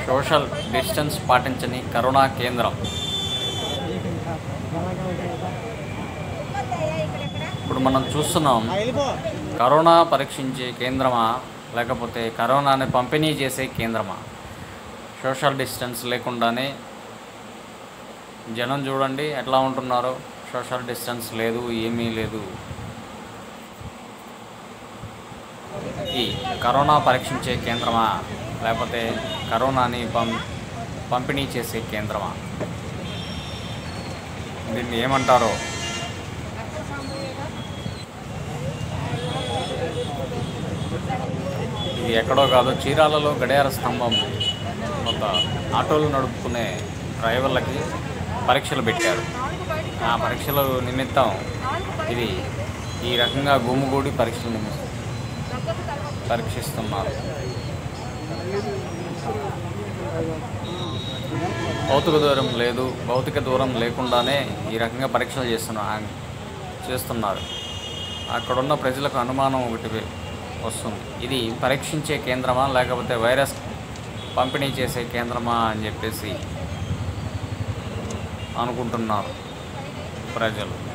social distance పాటించని corona కేంద్రం ఇప్పుడు మనం చూస్తున్నాం కరోనా పరీక్షించే కేంద్రమా లేకపోతే కరోనాని పంపిణీ చేసే కేంద్రమా సోషల్ డిస్టెన్స్ లేకుండానే జనం చూడండి ఎట్లా ఉంటున్నారో సోషల్ డిస్టెన్స్ లేదు ఏమీ లేదు ఈ కరోనా పరీక్షించే కేంద్రమా లేకపోతే కరోనాని పం పంపిణీ చేసే కేంద్రమా దీన్ని ఏమంటారో ఇది ఎక్కడో కాదు చీరాలలో గడియార స్తంభం ఒక ఆటోలు నడుపుకునే డ్రైవర్లకి పరీక్షలు పెట్టారు ఆ పరీక్షల నిమిత్తం ఇది ఈ రకంగా గుమ్ముగూడి పరీక్షల నిమిత్తం పరీక్షిస్తున్నారు భౌతిక దూరం లేదు భౌతిక దూరం లేకుండానే ఈ రకంగా పరీక్షలు చేస్తున్నారు చేస్తున్నారు అక్కడున్న ప్రజలకు అనుమానం ఒకటి వస్తుంది ఇది పరీక్షించే కేంద్రమా లేకపోతే వైరస్ పంపిణీ చేసే కేంద్రమా అని చెప్పేసి అనుకుంటున్నారు ప్రజలు